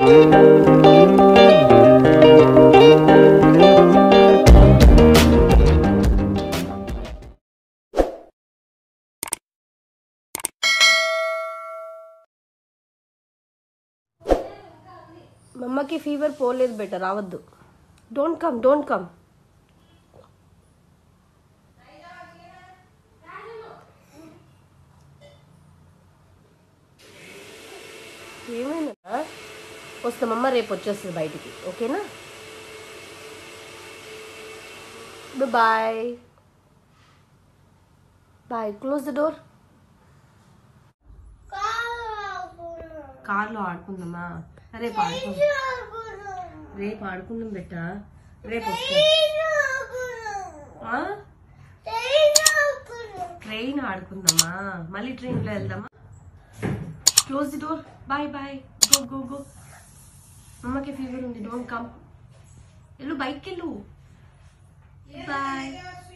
మమ్మకి fever పోలేదు బెట రావద్దు don't come don't come ఏమైందా వస్తామమ్మ రేపు వచ్చేస్తుంది బయటికి ఓకేనా bye bye close the door కార్లో ఆడుకుందామా రేపు ఆడుకుందాం రేపు ఆడుకుందాం బెట్ట రేపు వస్తా ఆ? ట్రైన్ ఆడుకుందామా మళ్ళీ ట్రైన్లో వెళ్దామా close the door bye bye go go go అమ్మకి ఫీవర్ ఉంది డోంట్ కమ్ వెళ్ళు బైక్కి వెళ్ళు బాయ్